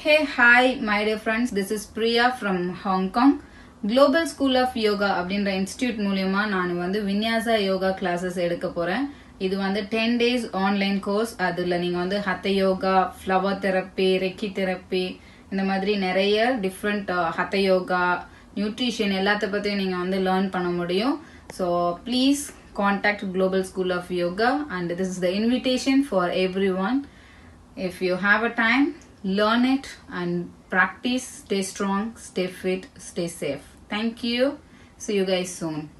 Hey, hi, my dear friends. This is Priya from Hong Kong. Global School of Yoga அப்படின்ற institute மூலியமா நான் வந்து வின்யாசா yoga classes எடுக்க போறேன் இது வந்து டென் டேஸ் ஆன்லைன் கோர்ஸ் அதுல நீங்க வந்து Hatha yoga flower therapy reiki therapy இந்த மாதிரி நிறைய டிஃப்ரெண்ட் ஹத்த யோகா நியூட்ரிஷன் எல்லாத்த பத்தியும் நீங்க வந்து லேர்ன் பண்ண முடியும் so please contact global school of Yoga and this is the invitation for everyone if you have a time learn it and practice stay strong stay fit stay safe thank you see you guys soon